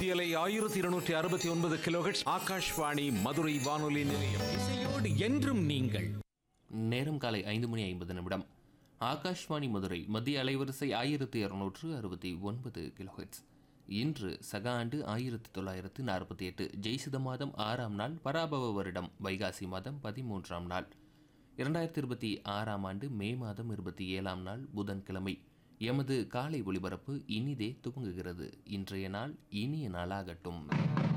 மத்தியலை ஆயிரத்தி இருநூற்றி அறுபத்தி ஒன்பது கிலோஹெட்ஸ் ஆகாஷ்வாணி மதுரை வானொலி நிலையம் இசையோடு என்றும் நீங்கள் நேரம் காலை ஐந்து மணி ஐம்பது நிமிடம் ஆகாஷ்வாணி மதுரை மத்திய அலைவரிசை ஆயிரத்தி இருநூற்று அறுபத்தி ஒன்பது கிலோஹெட்ஸ் இன்று சக ஆண்டு ஆயிரத்தி தொள்ளாயிரத்து நாற்பத்தி எட்டு ஜெய்சித மாதம் ஆறாம் நாள் பராபவ வருடம் வைகாசி மாதம் பதிமூன்றாம் நாள் இரண்டாயிரத்தி இருபத்தி ஆறாம் ஆண்டு மே மாதம் இருபத்தி ஏழாம் நாள் புதன்கிழமை எமது காலை ஒளிபரப்பு இனிதே துவங்குகிறது இன்றைய நாள் இனிய நாளாகட்டும்